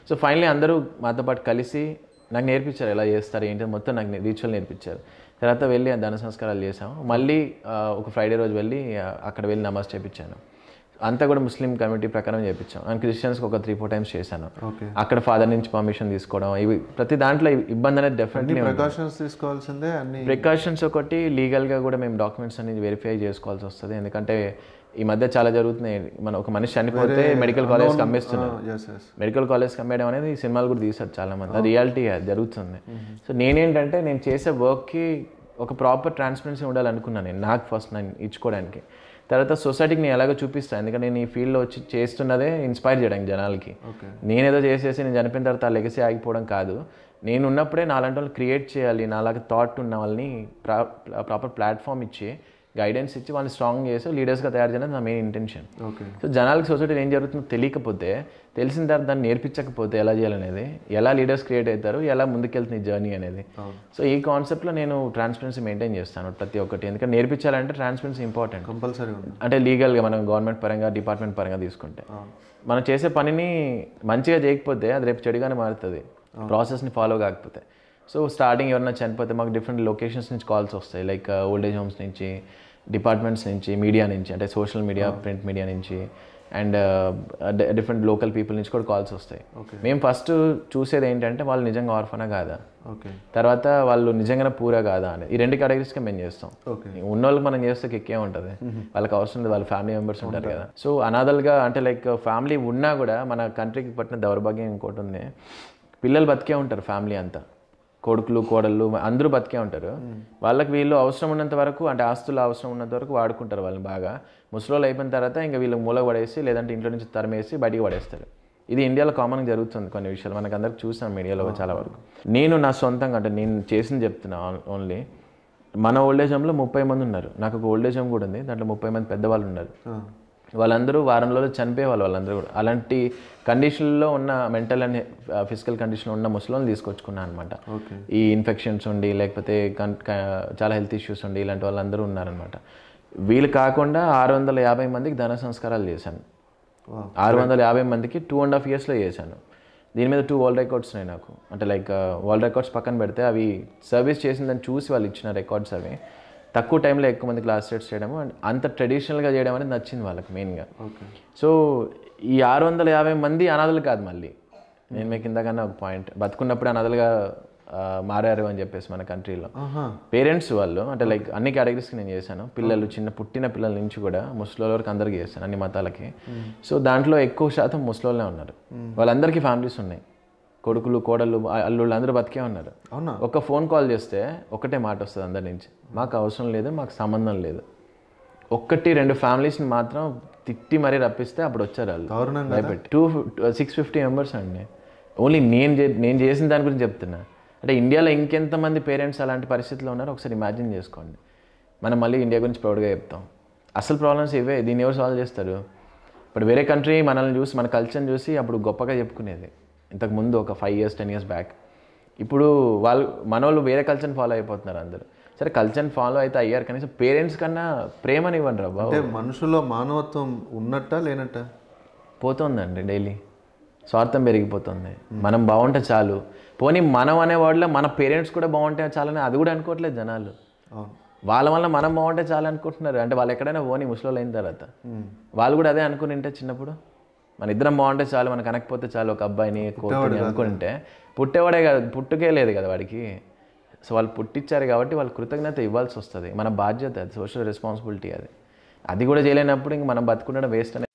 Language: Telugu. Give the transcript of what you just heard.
సో ఫైనలీ అందరూ మాతో పాటు కలిసి నాకు నేర్పించారు ఎలా చేస్తారు ఏంటి అని మొత్తం నాకు రీచువల్ నేర్పించారు తర్వాత వెళ్ళి ఆ దాన సంస్కారాలు చేసాం మళ్ళీ ఆ, ఒక ఫ్రైడే రోజు వెళ్ళి ఆ, అక్కడ వెళ్ళి నమాజ్ చేపించాను అంతా కూడా ముస్లిం కమ్యూనిటీ ప్రకారం చేపించాం అండ్ క్రిస్టియన్స్కి ఒక త్రీ ఫోర్ టైమ్స్ చేశాను ఓకే అక్కడ ఫాదర్ నుంచి పర్మిషన్ తీసుకోవడం ఇవి ప్రతి దాంట్లో ఇబ్బంది అనేది డెఫినెట్లీ ప్రికాషన్స్ తీసుకోవాల్సిందే అన్ని ప్రికాషన్స్ ఒకటి లీగల్గా కూడా మేము డాక్యుమెంట్స్ అనేది వెరిఫై చేసుకోవాల్సి వస్తుంది ఎందుకంటే ఈ మధ్య చాలా జరుగుతున్నాయి మన ఒక మనిషి చనిపోతే మెడికల్ కాలేజ్కి అమ్మేస్తున్నారు ఎస్ ఎస్ మెడికల్ కాలేజ్కి అమ్మేయడం అనేది ఈ సినిమాలు కూడా తీశారు చాలా మంది అది రియాలిటీ అది జరుగుతుంది సో నేనేంటంటే నేను చేసే వర్క్కి ఒక ప్రాపర్ ట్రాన్స్పరెన్సీ ఉండాలనుకున్నాను నేను నాకు ఫస్ట్ నేను ఇచ్చుకోవడానికి తర్వాత సొసైటీకి నేను ఎలాగో చూపిస్తాను ఎందుకంటే నేను ఈ ఫీల్డ్లో వచ్చి చేస్తున్నదే ఇన్స్పైర్ చేయడానికి జనాలకి ఓకే నేనేదో చేసేసి నేను చనిపోయిన తర్వాత ఆ లెగసీ ఆగిపోవడం కాదు నేను ఉన్నప్పుడే నాలాంటి వాళ్ళు క్రియేట్ చేయాలి నాలాగా థాట్ ఉన్న వాళ్ళని ప్రా ప్రాపర్ ప్లాట్ఫామ్ ఇచ్చి గైడెన్స్ ఇచ్చి వాళ్ళని స్ట్రాంగ్ చేసి లీడర్స్గా తయారు చేయడం నా మెయిన్ ఇంటెన్షన్ ఓకే సో జనాలకి సొసైటీలో ఏం జరుగుతుందో తెలియకపోతే తెలిసిన తర్వాత దాన్ని నేర్పించకపోతే ఎలా చేయాలనేది ఎలా లీడర్స్ క్రియేట్ అవుతారు ఎలా ముందుకెళ్తుంది ఈ జర్నీ అనేది అవును. సో ఈ కాన్సెప్ట్లో నేను ట్రాన్స్పరెన్సీ మెయింటైన్ చేస్తాను ప్రతి ఒక్కటి ఎందుకంటే నేర్పించాలంటే ట్రాన్స్పరెన్సీ ఇంపార్టెంట్ కంపల్సరీ ఉంది అంటే లీగల్గా మనం గవర్నమెంట్ పరంగా డిపార్ట్మెంట్ పరంగా తీసుకుంటే అవును. మనం చేసే పనిని మంచిగా చేయకపోతే అది రేపు చెడుగానే మారుతుంది ప్రాసెస్ని ఫాలో కాకపోతే సో స్టార్టింగ్ ఎవరైనా చనిపోతే మాకు డిఫరెంట్ లొకేషన్స్ నుంచి కాల్స్ వస్తాయి లైక్ ఓల్డ్ ఏజ్ హోమ్స్ నుంచి డిపార్ట్మెంట్స్ నుంచి మీడియా నుంచి అంటే సోషల్ మీడియా ప్రింట్ మీడియా నుంచి అండ్ డిఫరెంట్ లోకల్ పీపుల్ నుంచి కూడా కాల్స్ వస్తాయి Okay. మేము ఫస్ట్ చూసేది ఏంటంటే వాళ్ళు నిజంగా ఆర్ఫనా కాదా ఓకే తర్వాత వాళ్ళు నిజంగానే పూరా కాదా అని ఈ రెండు కేటగిరీస్గా మేము చేస్తాం ఓకే ఉన్న వాళ్ళకి మనం చేస్తే కిక్కే ఉంటుంది వాళ్ళకి అవసరం లేదు వాళ్ళ ఫ్యామిలీ మెంబర్స్ ఉంటారు కదా సో అనాథలుగా అంటే లైక్ ఫ్యామిలీ ఉన్నా కూడా మన కంట్రీకి పట్టిన దౌర్భాగ్యం ఇంకోటి ఉంది పిల్లలు బతికే ఉంటారు ఫ్యామిలీ అంతా కొడుకులు కోడళ్ళు అందరూ బతికే ఉంటారు వాళ్ళకి వీళ్ళు అవసరం ఉన్నంత వరకు అంటే ఆస్తులు అవసరం ఉన్నంత వరకు వాడుకుంటారు వాళ్ళని బాగా ముసలోళ్ళు అయిపోయిన తర్వాత ఇంకా వీళ్ళకి మూల పడేసి లేదంటే ఇంట్లో నుంచి తరిమేసి బయటికి పడేస్తారు ఇది ఇండియాలో కామన్గా జరుగుతుంది కొన్ని విషయాలు మనకు అందరికి చూసాం మీడియాలో చాలా వరకు నేను నా సొంతంగా అంటే నేను చేసింది చెప్తున్నా ఓన్లీ మన ఓల్డేజ్ హోమ్లో ముప్పై మంది ఉన్నారు నాకు ఒక ఓల్డేజ్ హోమ్ కూడా ఉంది దాంట్లో ముప్పై మంది పెద్దవాళ్ళు ఉన్నారు వాళ్ళందరూ వారంలో చనిపోయే వాళ్ళు వాళ్ళందరూ కూడా అలాంటి కండిషన్లో ఉన్న మెంటల్ అండ్ ఫిజికల్ కండిషన్లో ఉన్న ముసలోళ్ళు తీసుకొచ్చుకున్నాను అనమాట ఓకే ఈ ఇన్ఫెక్షన్స్ ఉండి లేకపోతే కన్ క- చాలా హెల్త్ ఇష్యూస్ ఉండి ఇలాంటి వాళ్ళందరూ ఉన్నారనమాట వీళ్ళు కాకుండా ఆరు వందల యాభై మందికి ధన సంస్కారాలు చేశాను Wow. ఆరు వందల యాభై మందికి టూ అండ్ హాఫ్ ఇయర్స్లో చేశాను దీని మీద టూ వరల్డ్ రికార్డ్స్ ఉన్నాయి నాకు అంటే లైక్ వరల్డ్ రికార్డ్స్ పక్కన పెడితే అవి సర్వీస్ చేసిందని చూసి వాళ్ళు ఇచ్చిన రికార్డ్స్ అవి తక్కువ టైంలో ఎక్కువ మంది క్లాస్ సెట్స్ చేయడం అండ్ అంత ట్రెడిషనల్గా చేయడం అనేది నచ్చింది వాళ్ళకి మెయిన్గా ఓకే సో ఈ ఆరు వందల యాభై మంది అనాథలు కాదు మళ్ళీ నేను మీకు ఇందాకన్నా ఒక పాయింట్ బతుకున్నప్పుడు అనాథలుగా ఆ, మారారు అని చెప్పేసి మన కంట్రీలో ఆహా పేరెంట్స్ వాళ్ళు అంటే లైక్ అన్ని కేటగిరీస్కి నేను చేశాను పిల్లలు చిన్న పుట్టిన పిల్లల నుంచి కూడా ముసలి వరకు అందరికీ చేశాను అన్ని మతాలకి సో దాంట్లో ఎక్కువ శాతం ముసలోళ్ళే ఉన్నారు వాళ్ళందరికీ ఫ్యామిలీస్ ఉన్నాయి కొడుకులు కోడళ్ళు ఆ- అల్లుళ్ళు అందరూ బతికే ఉన్నారు అవునా ఒక ఫోన్ కాల్ చేస్తే ఒకటే మాట వస్తుంది అందరి నుంచి మాకు అవసరం లేదు మాకు సంబంధం లేదు ఒక్కటి రెండు ఫ్యామిలీస్ని మాత్రం తిట్టి మరీ రప్పిస్తే అప్పుడు వచ్చారు వాళ్ళు దారుణం కదా భయపెట్టి టూ సిక్స్ ఫిఫ్టీ మెంబర్స్ అండి ఓన్లీ నేను చే- నేను చేసిన దాని గురించి చెప్తున్నా అంటే ఇండియాలో ఇంకెంతమంది పేరెంట్స్ అలాంటి పరిస్థితిలో ఉన్నారో ఒకసారి ఇమాజిన్ చేసుకోండి మనం మళ్ళీ ఇండియా గురించి ప్రౌడ్గా చెప్తాం అసలు ప్రాబ్లమ్స్ ఇవే దీన్ని ఎవరు సాల్వ్ చేస్తారు ఇప్పుడు వేరే కంట్రీ మనల్ని చూసి మన కల్చర్ని చూసి అప్పుడు గొప్పగా చెప్పుకునేది ఇంతకు ముందు ఒక five years ten years back ఇప్పుడు వాళ్ళు మనోళ్ళు వేరే కల్చర్ని ఫాలో అయిపోతున్నారు అందరూ సరే కల్చర్ని ఫాలో అయితే అయ్యారు కనీసం పేరెంట్స్ కన్నా ప్రేమని ఇవ్వండి రా బాబు అంటే మనుషుల్లో మానవత్వం ఉన్నట్ట లేనట్ట పోతుందండి డైలీ స్వార్థం పెరిగిపోతుంది మనం బాగుంటే చాలు పోనీ మనం అనే వాడిలో మన పేరెంట్స్ కూడా బాగుంటే చాలని అది కూడా అనుకోవట్లేదు జనాలు అవును వాళ్ళ వల్ల మనం బాగుంటే చాలు అనుకుంటున్నారు అంటే వాళ్ళు ఎక్కడైనా పోనీ ముసలోళ్ళు అయిన తర్వాత వాళ్ళు కూడా అదే అనుకుని ఉంటే చిన్నప్పుడు మన ఇద్దరం బాగుంటే చాలు మనకు అనకపోతే చాలు ఒక అబ్బాయిని కూతుర్ని అనుకుంటే పుట్టేవాడే కాదు పుట్టుకే లేదు కదా వాడికి సో వాళ్ళు పుట్టించారు కాబట్టి వాళ్ళు కృతజ్ఞత ఇవ్వాల్సి వస్తుంది మన బాధ్యత అది సోషల్ రెస్పాన్సిబిలిటీ అది అది కూడా చేయలేనప్పుడు ఇంక మనం బతుకుండడం వేస్ట్